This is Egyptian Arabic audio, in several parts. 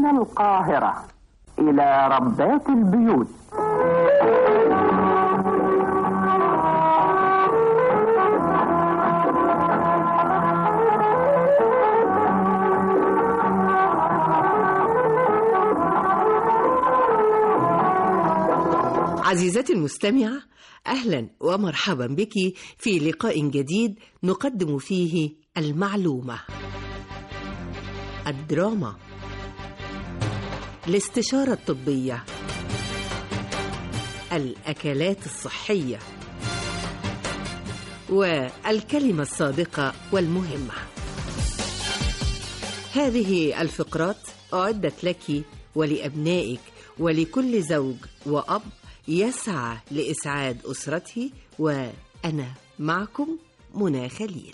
من القاهرة إلى ربات البيوت عزيزتي المستمعة أهلا ومرحبا بك في لقاء جديد نقدم فيه المعلومة الدراما الاستشارة الطبية الأكلات الصحية والكلمة الصادقة والمهمة هذه الفقرات أعدت لك ولأبنائك ولكل زوج وأب يسعى لإسعاد أسرته وأنا معكم منى خليل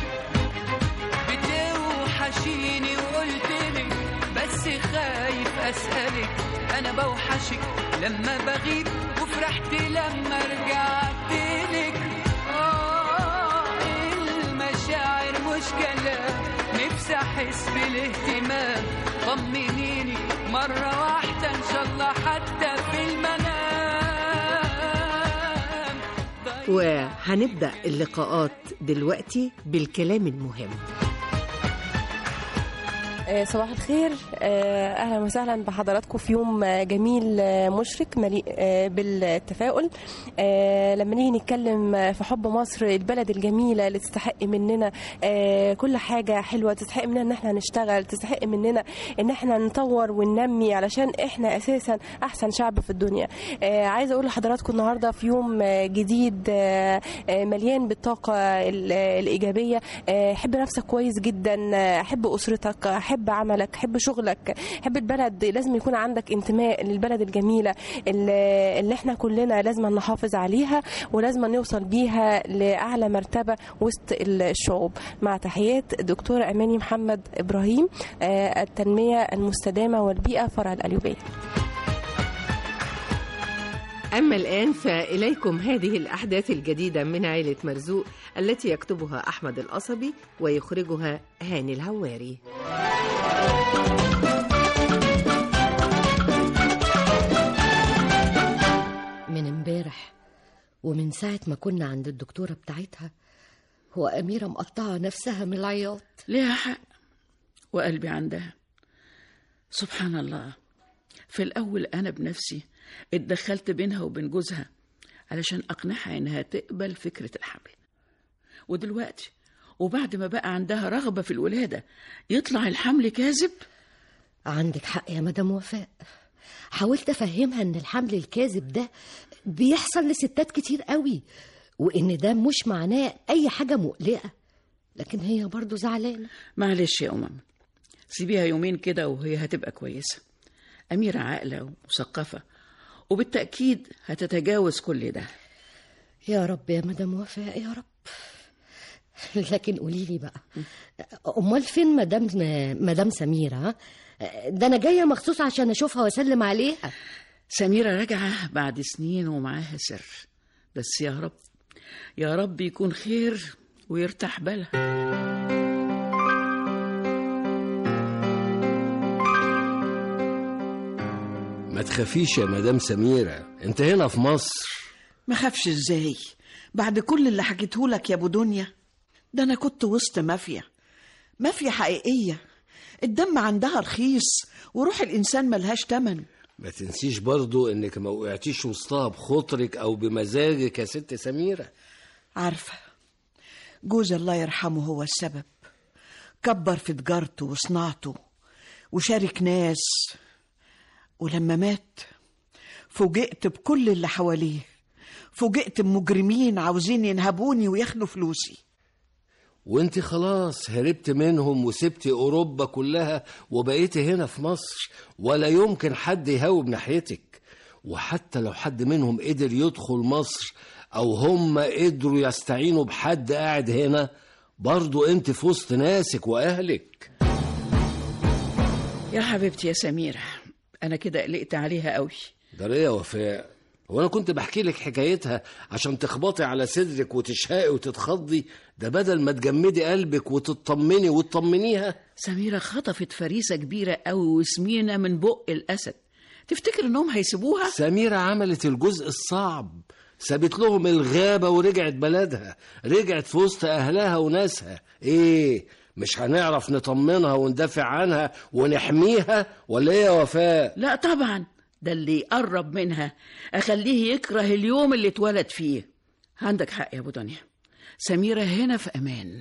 بتوحشيني وقلتلك بس خايف أسألك أنا بوحشك لما بغيب وفرحت لما رجعتلك آه المشاعر مش كلام نفسي أحس بالاهتمام طمنيني مرة واحدة إن شاء الله حتى في المنام وهنبدأ اللقاءات دلوقتي بالكلام المهم آه، صباح الخير آه، اهلا وسهلا بحضراتكم في يوم آه، جميل آه، مشرق مليء آه، بالتفاؤل آه، لما نيجي نتكلم آه، في حب مصر البلد الجميله اللي تستحق مننا آه، كل حاجه حلوه تستحق مننا ان احنا نشتغل تستحق مننا ان احنا نطور وننمي علشان احنا اساسا احسن شعب في الدنيا آه، عايزه اقول لحضراتكم النهارده في يوم آه، جديد آه، آه، مليان بالطاقه ال- الايجابيه آه، حب نفسك كويس جدا آه، حب اسرتك حب عملك حب شغلك حب البلد لازم يكون عندك انتماء للبلد الجميله اللي اللي احنا كلنا لازم نحافظ عليها ولازم نوصل بيها لاعلى مرتبه وسط الشعوب مع تحيات دكتور اماني محمد ابراهيم آه، التنميه المستدامه والبيئه فرع القليوبيه أما الآن فإليكم هذه الأحداث الجديدة من عائلة مرزوق التي يكتبها أحمد القصبي ويخرجها هاني الهواري من امبارح ومن ساعة ما كنا عند الدكتورة بتاعتها هو أميرة مقطعة نفسها من العياط ليها حق وقلبي عندها سبحان الله في الأول أنا بنفسي اتدخلت بينها وبين جوزها علشان أقنعها إنها تقبل فكرة الحمل ودلوقتي وبعد ما بقى عندها رغبة في الولادة يطلع الحمل كاذب عندك حق يا مدام وفاء حاولت أفهمها إن الحمل الكاذب ده بيحصل لستات كتير قوي وإن ده مش معناه أي حاجة مقلقة لكن هي برضو زعلانة معلش يا أمم سيبيها يومين كده وهي هتبقى كويسة أميرة عاقلة ومثقفة وبالتأكيد هتتجاوز كل ده يا رب يا مدام وفاء يا رب لكن قولي لي بقى امال فين مدام مدام سميره ها؟ ده انا جايه مخصوص عشان اشوفها واسلم عليها سميرة راجعة بعد سنين ومعاها سر بس يا رب يا رب يكون خير ويرتاح بالها ما تخافيش يا مدام سميرة انت هنا في مصر ما خافش ازاي بعد كل اللي حكيته لك يا ابو دنيا ده انا كنت وسط مافيا مافيا حقيقيه الدم عندها رخيص وروح الانسان ملهاش تمن ما تنسيش برضو انك ما وقعتيش وسطها بخاطرك او بمزاجك يا ست سميرة عارفه جوز الله يرحمه هو السبب كبر في تجارته وصناعته وشارك ناس ولما مات فوجئت بكل اللي حواليه فوجئت بمجرمين عاوزين ينهبوني وياخدوا فلوسي وانت خلاص هربت منهم وسبتي اوروبا كلها وبقيتي هنا في مصر ولا يمكن حد يهاوب ناحيتك وحتى لو حد منهم قدر يدخل مصر او هم قدروا يستعينوا بحد قاعد هنا برضو انت في وسط ناسك واهلك يا حبيبتي يا سميرة أنا كده قلقت عليها قوي ده ليه يا وفاء هو انا كنت بحكي لك حكايتها عشان تخبطي على صدرك وتشهقي وتتخضي ده بدل ما تجمدي قلبك وتطمني وتطمنيها سميرة خطفت فريسة كبيرة أوي وسمينة من بق الأسد تفتكر إنهم هيسيبوها؟ سميرة عملت الجزء الصعب سابت لهم الغابة ورجعت بلدها رجعت في وسط أهلها وناسها إيه مش هنعرف نطمنها وندافع عنها ونحميها ولا إيه يا وفاء لا طبعا ده اللي يقرب منها أخليه يكره اليوم اللي اتولد فيه عندك حق يا أبو دنيا سميرة هنا في أمان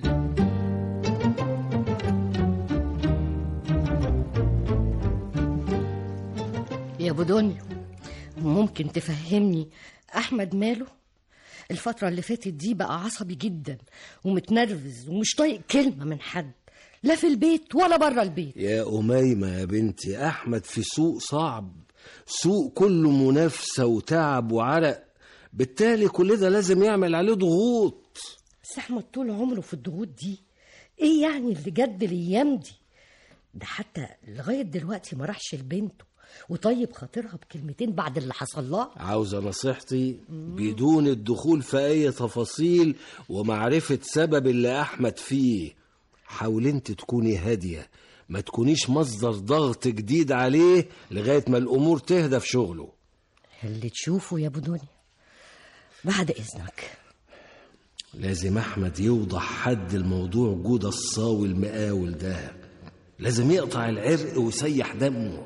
يا ابو دنيا ممكن تفهمني احمد ماله الفتره اللي فاتت دي بقى عصبي جدا ومتنرفز ومش طايق كلمه من حد لا في البيت ولا بره البيت يا أميمة يا بنتي أحمد في سوق صعب سوق كله منافسة وتعب وعرق بالتالي كل ده لازم يعمل عليه ضغوط بس احمد طول عمره في الضغوط دي ايه يعني اللي جد الايام دي ده حتى لغايه دلوقتي ما راحش لبنته وطيب خاطرها بكلمتين بعد اللي حصل لها عاوزة نصيحتي بدون الدخول في أي تفاصيل ومعرفة سبب اللي أحمد فيه حاول انت تكوني هادية ما تكونيش مصدر ضغط جديد عليه لغاية ما الأمور تهدى في شغله اللي تشوفه يا ابو دنيا بعد اذنك لازم أحمد يوضح حد الموضوع جود الصاوي المقاول ده لازم يقطع العرق ويسيح دمه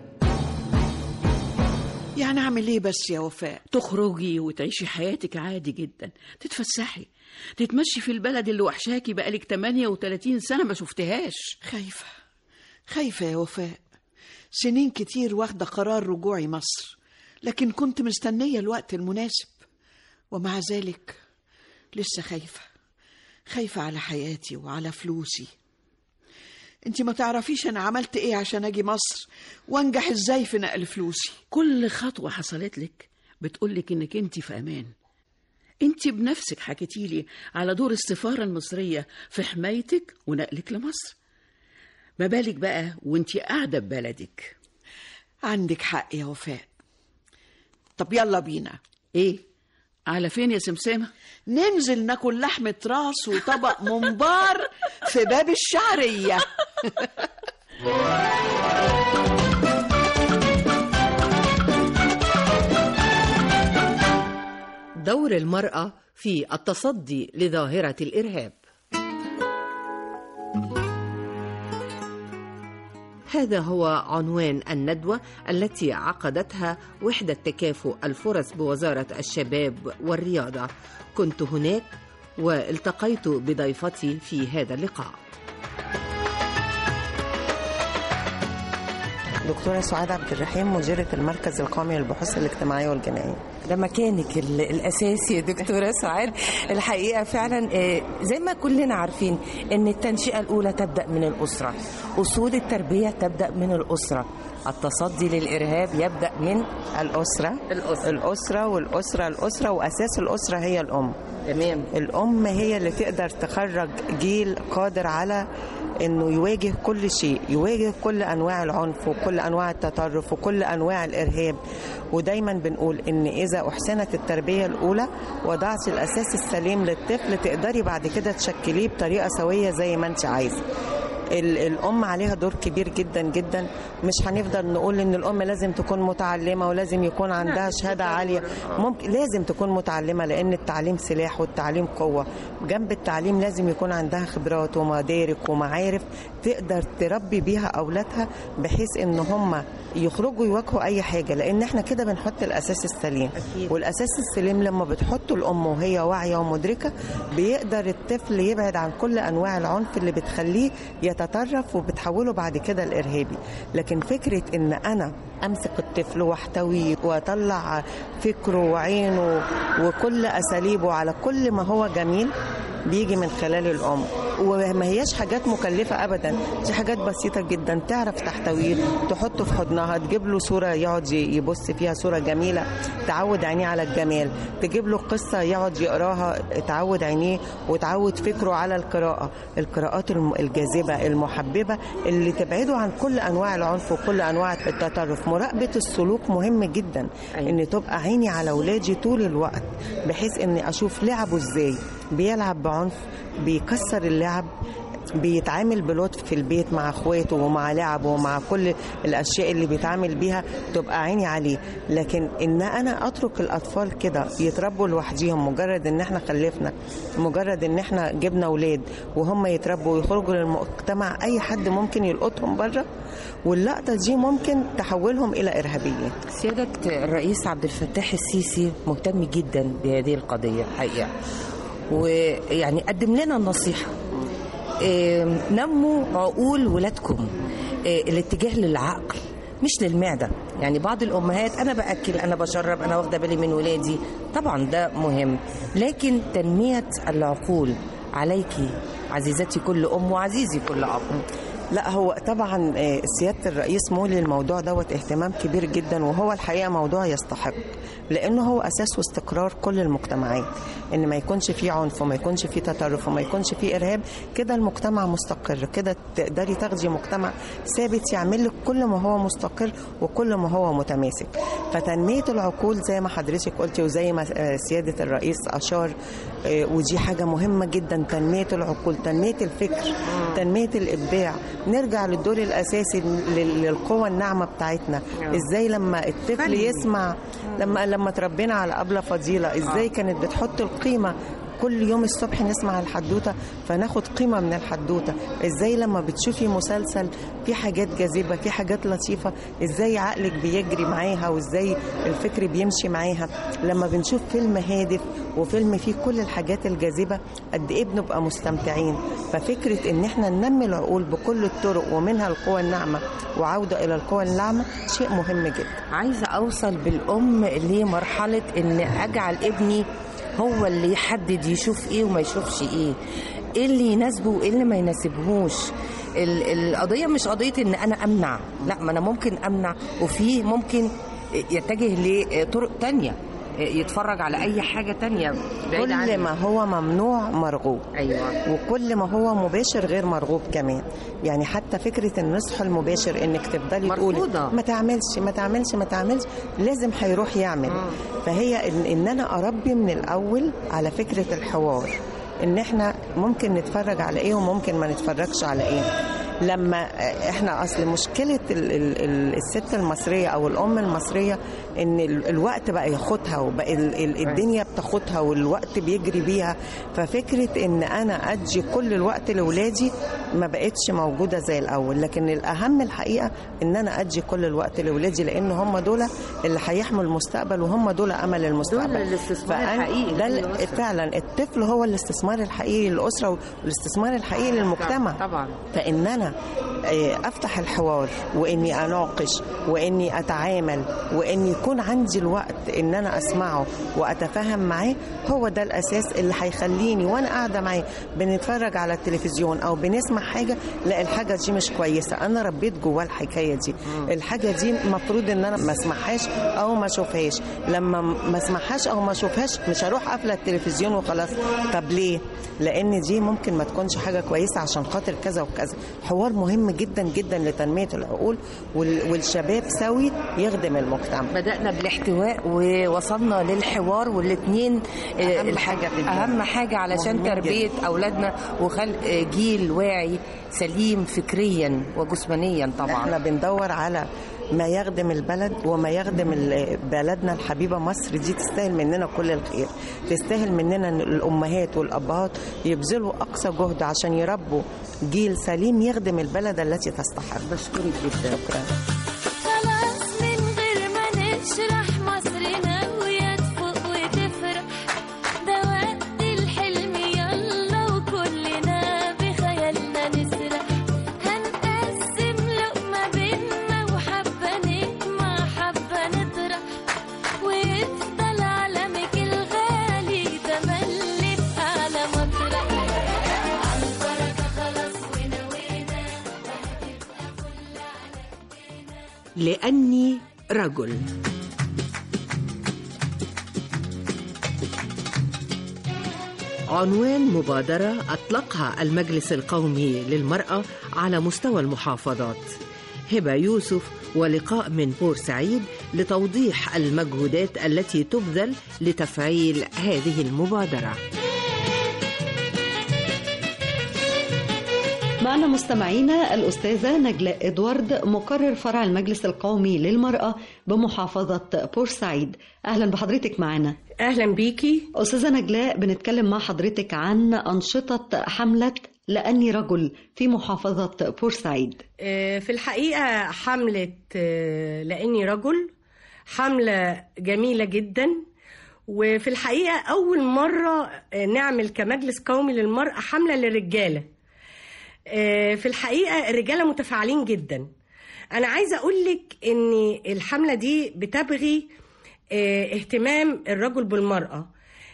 يعني أعمل إيه بس يا وفاء تخرجي وتعيشي حياتك عادي جدا تتفسحي تتمشي في البلد اللي وحشاكي بقالك 38 سنة ما شفتهاش خايفة خايفة يا وفاء سنين كتير واخدة قرار رجوعي مصر لكن كنت مستنية الوقت المناسب ومع ذلك لسه خايفة خايفة على حياتي وعلى فلوسي انت ما تعرفيش انا عملت ايه عشان اجي مصر وانجح ازاي في نقل فلوسي كل خطوة حصلت لك بتقولك انك انت في امان انت بنفسك حكيتي لي على دور السفارة المصرية في حمايتك ونقلك لمصر ما بالك بقى وانت قاعدة ببلدك عندك حق يا وفاء طب يلا بينا ايه على فين يا سمسامة ننزل ناكل لحمة راس وطبق ممبار في باب الشعرية دور المرأة في التصدي لظاهرة الإرهاب هذا هو عنوان الندوة التي عقدتها وحدة تكافؤ الفرص بوزارة الشباب والرياضة كنت هناك والتقيت بضيفتي في هذا اللقاء دكتورة سعاد عبد الرحيم مديرة المركز القومي للبحوث الاجتماعية والجنائية ده مكانك ال- الاساسي يا دكتوره سعاد الحقيقه فعلا آه، زي ما كلنا عارفين ان التنشئه الاولى تبدا من الاسره اصول التربيه تبدا من الاسره التصدي للارهاب يبدا من الأسرة الأسرة. الأسرة والأسرة الأسرة وأساس الأسرة هي الأم تمام الأم هي اللي تقدر تخرج جيل قادر على انه يواجه كل شيء يواجه كل انواع العنف وكل انواع التطرف وكل انواع الارهاب ودايما بنقول ان اذا احسنت التربيه الاولى وضعت الاساس السليم للطفل تقدري بعد كده تشكليه بطريقه سويه زي ما انت عايزه ال- الام عليها دور كبير جدا جدا مش هنفضل نقول ان الام لازم تكون متعلمه ولازم يكون عندها شهاده عاليه ممكن لازم تكون متعلمه لان التعليم سلاح والتعليم قوه جنب التعليم لازم يكون عندها خبرات ومدارك ومعارف تقدر تربي بيها اولادها بحيث ان هم يخرجوا يواجهوا اي حاجه لان احنا كده بنحط الاساس السليم أكيد. والاساس السليم لما بتحطه الام وهي واعيه ومدركه بيقدر الطفل يبعد عن كل انواع العنف اللي بتخليه يتطرف وبتحوله بعد كده الارهابي لكن فكره ان انا امسك الطفل واحتويه واطلع فكره وعينه وكل اساليبه على كل ما هو جميل بيجي من خلال الام وما هياش حاجات مكلفه ابدا دي حاجات بسيطه جدا تعرف تحتويه تحطه في حضنها تجيب له صوره يقعد ي- يبص فيها صوره جميله تعود عينيه على الجمال تجيب له قصه يقعد يقراها تعود عينيه وتعود فكره على القراءه القراءات الم- الجاذبه المحببه اللي تبعده عن كل انواع العنف وكل انواع التطرف مراقبه السلوك مهم جدا أيوة. ان تبقى عيني على اولادي طول الوقت بحيث اني اشوف لعبه ازاي بيلعب بعنف بيكسر اللعب بيتعامل بلطف في البيت مع اخواته ومع لعبه ومع كل الاشياء اللي بيتعامل بيها تبقى عيني عليه لكن ان انا اترك الاطفال كده يتربوا لوحديهم مجرد ان احنا خلفنا مجرد ان احنا جبنا اولاد وهم يتربوا ويخرجوا للمجتمع اي حد ممكن يلقطهم بره واللقطه دي ممكن تحولهم الى ارهابيين سيادة الرئيس عبد الفتاح السيسي مهتم جدا بهذه القضية حقيقة ويعني قدم لنا النصيحة إيه، نموا عقول ولادكم إيه، الاتجاه للعقل مش للمعدة يعني بعض الأمهات أنا بأكل أنا بشرب أنا واخدة بالي من ولادي طبعا ده مهم لكن تنمية العقول عليكي عزيزتي كل أم وعزيزي كل أب لا هو طبعا آه، سياده الرئيس مولي الموضوع دوت اهتمام كبير جدا وهو الحقيقه موضوع يستحق لانه هو اساس واستقرار كل المجتمعات ان ما يكونش فيه عنف وما يكونش فيه تطرف وما يكونش فيه ارهاب كده المجتمع مستقر كده تقدري تاخدي مجتمع ثابت يعمل لك كل ما هو مستقر وكل ما هو متماسك فتنميه العقول زي ما حضرتك قلتي وزي ما آه، سياده الرئيس اشار آه، ودي حاجه مهمه جدا تنميه العقول تنميه الفكر تنميه الابداع نرجع للدور الاساسي لل- للقوه الناعمه بتاعتنا ازاي لما الطفل يسمع لما لما تربينا على ابله فضيله ازاي كانت بتحط القيمه كل يوم الصبح نسمع الحدوته فناخد قيمه من الحدوته ازاي لما بتشوفي مسلسل في حاجات جاذبه في حاجات لطيفه ازاي عقلك بيجري معاها وازاي الفكر بيمشي معاها لما بنشوف فيلم هادف وفيلم فيه كل الحاجات الجاذبه قد ايه بنبقى مستمتعين ففكره ان احنا ننمي العقول بكل الطرق ومنها القوى الناعمه وعوده الى القوى الناعمه شيء مهم جدا عايزة أوصل بالأم لمرحلة إن أجعل ابني هو اللي يحدد يشوف إيه وما يشوفش إيه إيه اللي يناسبه وإيه اللي ما يناسبهوش ال- القضية مش قضية إن أنا أمنع لا ما أنا ممكن أمنع وفي ممكن يتجه لطرق تانية يتفرج على أي حاجة تانية بعيد كل عني. ما هو ممنوع مرغوب أيوة وكل ما هو مباشر غير مرغوب كمان يعني حتى فكره النصح المباشر انك تفضلي تقولي مرفوضة. ما تعملش ما تعملش ما تعملش لازم هيروح يعمل فهي إن, ان انا اربي من الاول على فكره الحوار ان احنا ممكن نتفرج على ايه وممكن ما نتفرجش على ايه لما احنا اصل مشكله ال ال ال الست المصريه او الام المصريه ان ال الوقت بقى ياخدها وبقى ال ال الدنيا بتاخدها والوقت بيجري بيها ففكره ان انا ادي كل الوقت لاولادي ما بقتش موجوده زي الاول لكن الاهم الحقيقه ان انا ادي كل الوقت لاولادي لان هم دول اللي هيحموا المستقبل وهم دول امل المستقبل دول الاستثمار فأنا- الحقيقي ده للأسرة. ال- فعلا الطفل هو الاستثمار الحقيقي للاسره والاستثمار الحقيقي للمجتمع طبعا فان انا آه، افتح الحوار واني اناقش واني اتعامل وان يكون عندي الوقت ان انا اسمعه واتفاهم معاه هو ده الاساس اللي هيخليني وانا قاعده معاه بنتفرج على التلفزيون او بنسمع حاجه لا الحاجه دي مش كويسه انا ربيت جواه الحكايه دي الحاجه دي المفروض ان انا ما اسمعهاش او ما اشوفهاش لما ما اسمعهاش او ما اشوفهاش مش هروح قافله التلفزيون وخلاص طب ليه لان دي ممكن ما تكونش حاجه كويسه عشان خاطر كذا وكذا حوار مهم جدا جدا لتنميه العقول وال- والشباب سوي يخدم المجتمع بدأنا بالاحتواء ووصلنا للحوار والاثنين أهم حاجة في الدنيا. أهم حاجة علشان مهمين تربية أولادنا وخلق آه، جيل واعي سليم فكريا وجسمانيا طبعا احنا بندور على ما يخدم البلد وما يخدم ال- بلدنا الحبيبه مصر دي تستاهل مننا كل الخير تستاهل مننا ان الامهات والابهات يبذلوا اقصى جهد عشان يربوا جيل سليم يخدم البلد التي تستحق بشكرك جدا شكرا خلاص من غير ما نشرح مصر ناوية تفوق وتفرح ده وقت الحلم يلا وكلنا بخيالنا نسرح هنقسم لقمة بينا وحبة نجمع حبة نطرح ويفضل علمك الغالي تملي في أعلى مطرح لأني رجل عنوان مبادرة أطلقها المجلس القومي للمرأة على مستوى المحافظات هبة يوسف ولقاء من بورسعيد لتوضيح المجهودات التي تبذل لتفعيل هذه المبادرة معنا مستمعينا الأستاذة نجلاء إدوارد مقرر فرع المجلس القومي للمرأة بمحافظة بورسعيد أهلا بحضرتك معنا أهلا بيكي أستاذة نجلاء بنتكلم مع حضرتك عن أنشطة حملة لأني رجل في محافظة بورسعيد آه، في الحقيقة حملة آه، لأني رجل حملة جميلة جدا وفي الحقيقة أول مرة آه، نعمل كمجلس قومي للمرأة حملة للرجالة آه، في الحقيقة الرجالة متفاعلين جدا أنا عايزة أقول لك إن الحملة دي بتبغي آه، اهتمام الرجل بالمرأة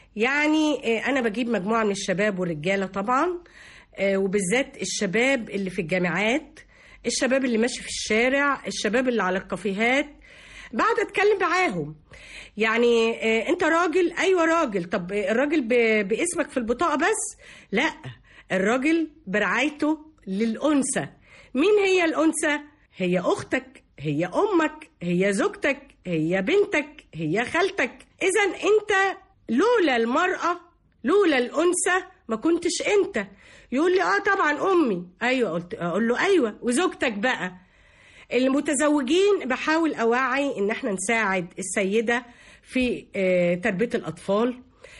يعني آه، أنا بجيب مجموعة من الشباب والرجالة طبعا آه، وبالذات الشباب اللي في الجامعات الشباب اللي ماشي في الشارع الشباب اللي على الكافيهات بعد اتكلم معاهم يعني آه، انت راجل ايوه راجل طب الراجل ب- باسمك في البطاقه بس لا الراجل برعايته للانثى مين هي الانثى هي اختك هي امك هي زوجتك هي بنتك هي خالتك اذا انت لولا المراه لولا الانثى ما كنتش انت يقول لي اه طبعا امي ايوه قلت اقول له ايوه وزوجتك بقى المتزوجين بحاول اوعي ان احنا نساعد السيده في آه، تربيه الاطفال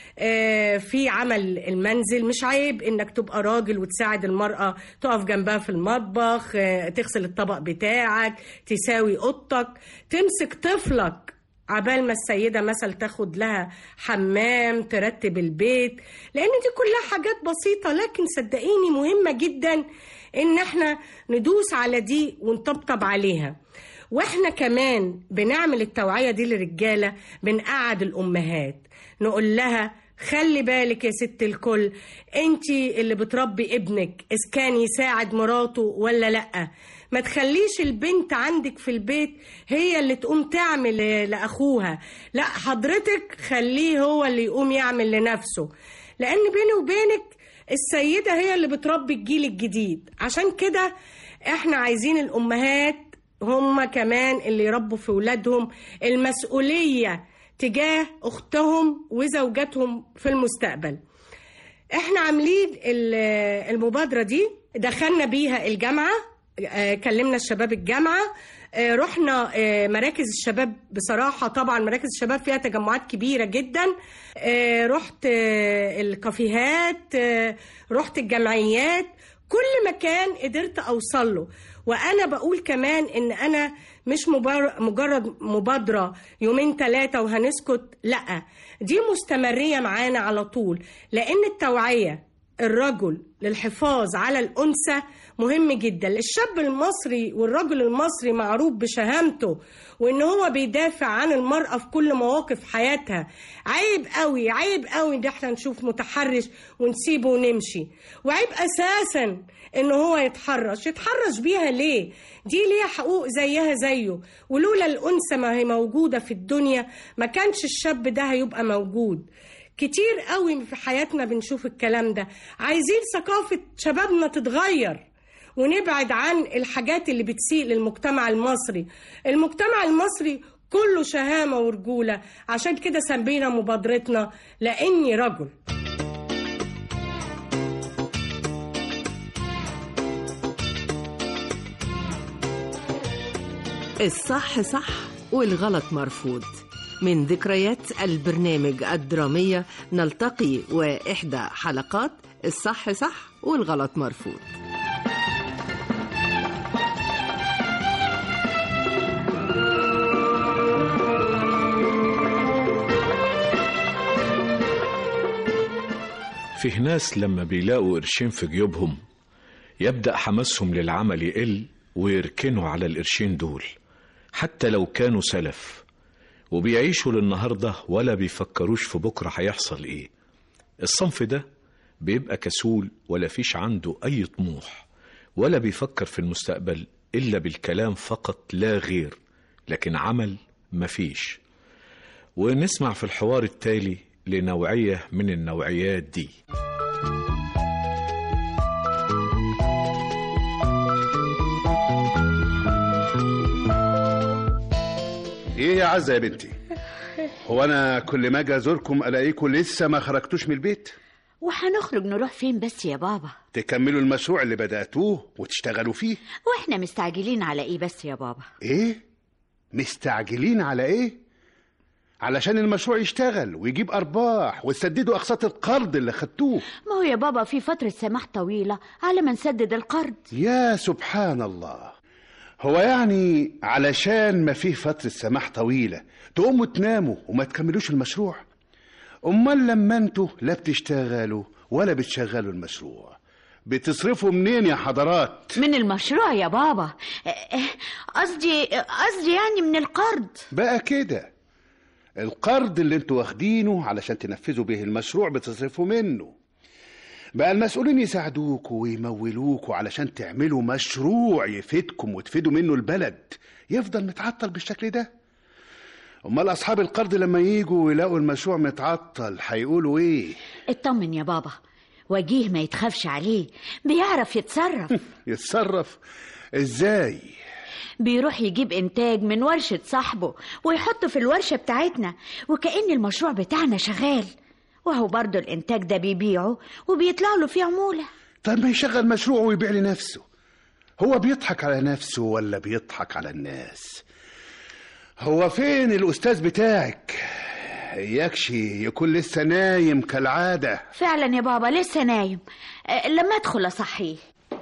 آه، في عمل المنزل مش عيب انك تبقى راجل وتساعد المرأة تقف جنبها في المطبخ آه، تغسل الطبق بتاعك تساوي اوضتك تمسك طفلك عبال ما السيدة مثلا تاخد لها حمام ترتب البيت لان دي كلها حاجات بسيطة لكن صدقيني مهمة جدا ان احنا ندوس على دي ونطبطب عليها واحنا كمان بنعمل التوعية دي للرجالة بنقعد الامهات نقول لها خلي بالك يا ست الكل انت اللي بتربي ابنك اذا كان يساعد مراته ولا لا ما تخليش البنت عندك في البيت هي اللي تقوم تعمل لاخوها لا حضرتك خليه هو اللي يقوم يعمل لنفسه لان بيني وبينك السيدة هي اللي بتربي الجيل الجديد عشان كده احنا عايزين الامهات هم كمان اللي يربوا في ولادهم المسؤولية تجاه اختهم وزوجاتهم في المستقبل احنا عاملين ال- المبادرة دي دخلنا بيها الجامعة آه، كلمنا الشباب الجامعة آه، رحنا آه، مراكز الشباب بصراحة طبعا مراكز الشباب فيها تجمعات كبيرة جدا آه، رحت آه، الكافيهات آه، رحت الجمعيات كل مكان قدرت أوصل له وأنا بقول كمان إن أنا مش مبار- مجرد مبادرة يومين ثلاثة وهنسكت لأ دي مستمرية معانا على طول لأن التوعية الرجل للحفاظ على الأنثى مهم جدا الشاب المصري والرجل المصري معروف بشهامته وإن هو بيدافع عن المرأة في كل مواقف حياتها عيب قوي عيب قوي إن احنا نشوف متحرش ونسيبه ونمشي وعيب أساسا إن هو يتحرش يتحرش بيها ليه دي ليها حقوق زيها زيه ولولا الأنثى ما هي موجودة في الدنيا ما كانش الشاب ده هيبقى موجود كتير قوي في حياتنا بنشوف الكلام ده عايزين ثقافة شبابنا تتغير ونبعد عن الحاجات اللي بتسيء للمجتمع المصري المجتمع المصري كله شهامة ورجولة عشان كده سمينا مبادرتنا لأني رجل الصح صح والغلط مرفوض من ذكريات البرنامج الدرامية نلتقي وإحدى حلقات الصح صح والغلط مرفوض فيه ناس لما بيلاقوا قرشين في جيوبهم يبدأ حماسهم للعمل يقل ويركنوا على القرشين دول حتى لو كانوا سلف وبيعيشوا للنهاردة ولا بيفكروش في بكرة هيحصل ايه الصنف ده بيبقى كسول ولا فيش عنده أي طموح ولا بيفكر في المستقبل إلا بالكلام فقط لا غير لكن عمل مفيش ونسمع في الحوار التالي لنوعية من النوعيات دي ايه يا عزة يا بنتي هو انا كل ما اجي ازوركم الاقيكم لسه ما خرجتوش من البيت وهنخرج نروح فين بس يا بابا تكملوا المشروع اللي بدأتوه وتشتغلوا فيه واحنا مستعجلين على ايه بس يا بابا ايه مستعجلين على ايه علشان المشروع يشتغل ويجيب ارباح وتسددوا اقساط القرض اللي خدتوه ما هو يا بابا في فترة سماح طويلة على ما نسدد القرض يا سبحان الله هو يعني علشان ما فيه فترة سماح طويلة تقوموا تناموا وما تكملوش المشروع امال لما انتوا لا بتشتغلوا ولا بتشغلوا المشروع بتصرفوا منين يا حضرات من المشروع يا بابا اه، اه، قصدي قصدي يعني من القرض بقى كده القرض اللي انتوا واخدينه علشان تنفذوا به المشروع بتصرفوا منه بقى المسؤولين يساعدوكوا ويمولوكوا علشان تعملوا مشروع يفيدكم وتفيدوا منه البلد يفضل متعطل بالشكل ده امال اصحاب القرض لما يجوا ويلاقوا المشروع متعطل هيقولوا ايه اطمن يا بابا وجيه ما يتخافش عليه بيعرف يتصرف يتصرف ازاي بيروح يجيب انتاج من ورشة صاحبه ويحطه في الورشة بتاعتنا وكأن المشروع بتاعنا شغال وهو برضه الانتاج ده بيبيعه وبيطلع له فيه عمولة طب ما يشغل مشروع ويبيع لنفسه هو بيضحك على نفسه ولا بيضحك على الناس هو فين الأستاذ بتاعك يكشي يكون لسه نايم كالعادة فعلا يا بابا لسه نايم أه، لما ادخل اصحيه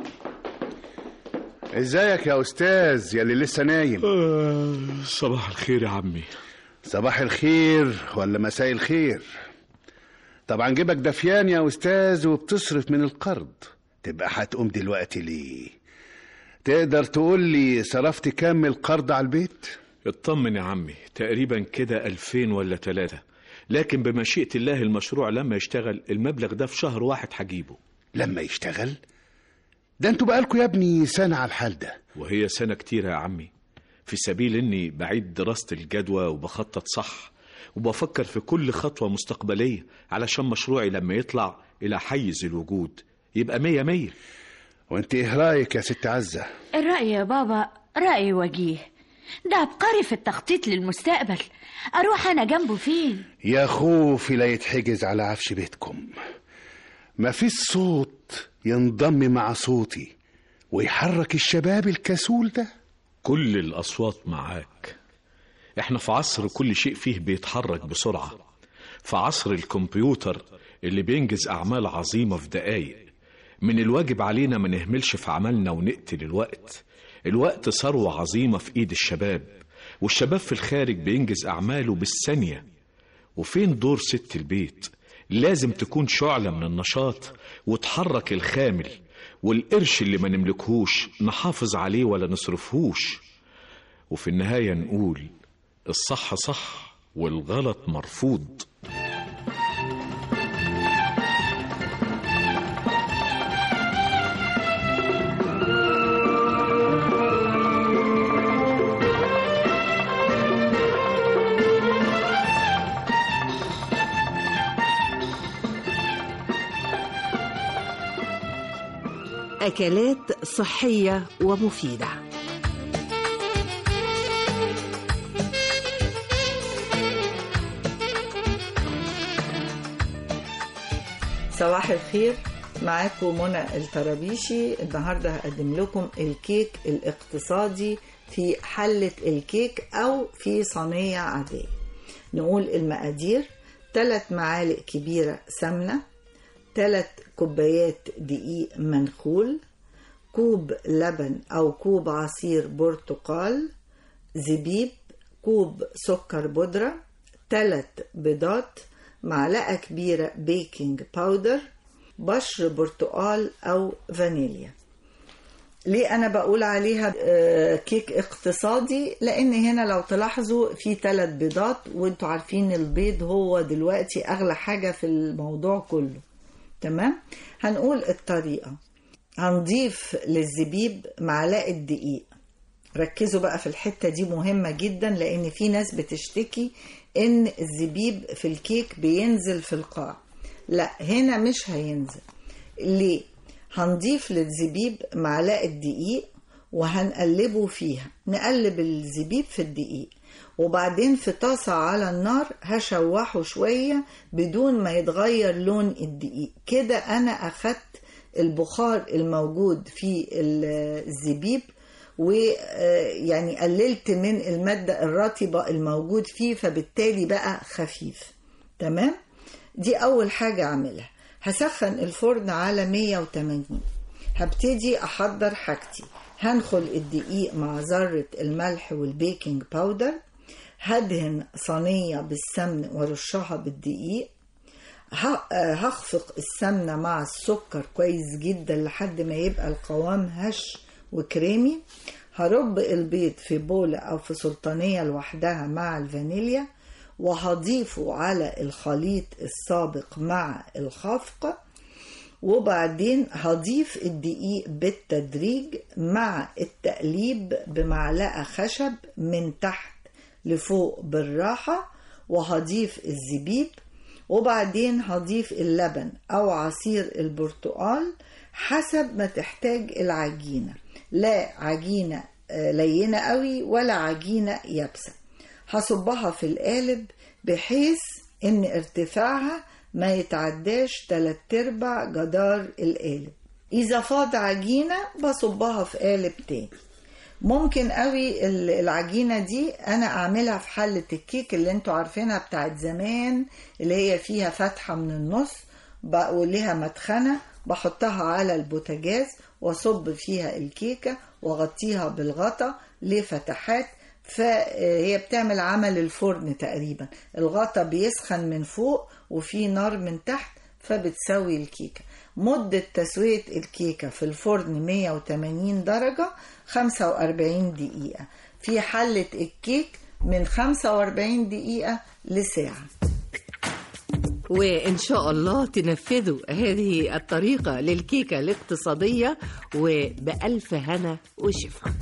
ازيك يا أستاذ يلي لسه نايم صباح الخير يا عمي صباح الخير ولا مساء الخير طبعا جيبك دفيان يا أستاذ وبتصرف من القرض تبقى هتقوم دلوقتي ليه تقدر تقول لي صرفت كام من القرض على البيت اطمن يا عمي تقريبا كده ألفين ولا ثلاثة لكن بمشيئة الله المشروع لما يشتغل المبلغ ده في شهر واحد هجيبه لما يشتغل ده انتوا بقالكوا يا ابني سنة على الحال ده وهي سنة كتيرة يا عمي في سبيل اني بعيد دراسة الجدوى وبخطط صح وبفكر في كل خطوة مستقبلية علشان مشروعي لما يطلع إلى حيز الوجود يبقى مية مية وانت ايه رأيك يا ست عزة الرأي يا بابا رأي وجيه ده عبقري في التخطيط للمستقبل أروح أنا جنبه فين يا خوفي لا يتحجز على عفش بيتكم مفيش صوت ينضم مع صوتي ويحرك الشباب الكسول ده كل الأصوات معاك احنا في عصر كل شيء فيه بيتحرك بسرعة في عصر الكمبيوتر اللي بينجز أعمال عظيمة في دقايق من الواجب علينا ما نهملش في عملنا ونقتل الوقت الوقت ثروة عظيمة في إيد الشباب والشباب في الخارج بينجز أعماله بالثانية وفين دور ست البيت لازم تكون شعلة من النشاط وتحرك الخامل والقرش اللي ما نملكهوش نحافظ عليه ولا نصرفهوش وفي النهاية نقول الصح صح والغلط مرفوض أكلات صحية ومفيدة صباح الخير معاكم منى الطرابيشي النهارده هقدم لكم الكيك الاقتصادي في حلة الكيك أو في صينية عادية نقول المقادير 3 معالق كبيرة سمنة 3 كوبايات دقيق منخول كوب لبن أو كوب عصير برتقال زبيب كوب سكر بودرة 3 بيضات معلقة كبيرة بيكنج باودر بشر برتقال أو فانيليا ليه أنا بقول عليها آه، كيك اقتصادي لأن هنا لو تلاحظوا في ثلاث بيضات وانتوا عارفين البيض هو دلوقتي أغلى حاجة في الموضوع كله تمام هنقول الطريقة هنضيف للزبيب معلقة دقيق ركزوا بقى في الحتة دي مهمة جدا لأن في ناس بتشتكي إن الزبيب في الكيك بينزل في القاع لا هنا مش هينزل ليه؟ هنضيف للزبيب معلقة دقيق وهنقلبه فيها نقلب الزبيب في الدقيق وبعدين في طاسة على النار هشوحه شوية بدون ما يتغير لون الدقيق كده أنا أخدت البخار الموجود في الزبيب ويعني قللت من المادة الرطبة الموجود فيه فبالتالي بقى خفيف تمام دي أول حاجة أعملها هسخن الفرن على 180 هبتدي أحضر حاجتي هنخل الدقيق مع ذرة الملح والبيكنج باودر هدهن صينية بالسمن ورشها بالدقيق هخفق السمنة مع السكر كويس جدا لحد ما يبقى القوام هش وكريمي هرب البيض في بولة أو في سلطانية لوحدها مع الفانيليا وهضيفه على الخليط السابق مع الخفق وبعدين هضيف الدقيق بالتدريج مع التقليب بمعلقة خشب من تحت لفوق بالراحة وهضيف الزبيب وبعدين هضيف اللبن أو عصير البرتقال حسب ما تحتاج العجينة لا عجينة لينة قوي ولا عجينة يابسة هصبها في القالب بحيث ان ارتفاعها ما يتعداش تلات ارباع جدار القالب اذا فاض عجينة بصبها في قالب تاني ممكن قوي العجينة دي انا اعملها في حلة الكيك اللي انتوا عارفينها بتاعت زمان اللي هي فيها فتحة من النص وليها مدخنة بحطها على البوتاجاز واصب فيها الكيكة واغطيها بالغطا لفتحات فهي بتعمل عمل الفرن تقريبا الغطا بيسخن من فوق وفي نار من تحت فبتسوي الكيكة مدة تسوية الكيكة في الفرن 180 درجة 45 دقيقة في حلة الكيك من 45 دقيقة لساعة وإن شاء الله تنفذوا هذه الطريقة للكيكة الاقتصادية وبألف هنا وشفا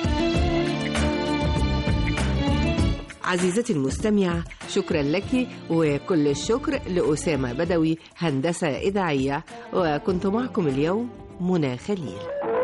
عزيزتي المستمعة شكرا لك وكل الشكر لأسامة بدوي هندسة إذاعية وكنت معكم اليوم منى خليل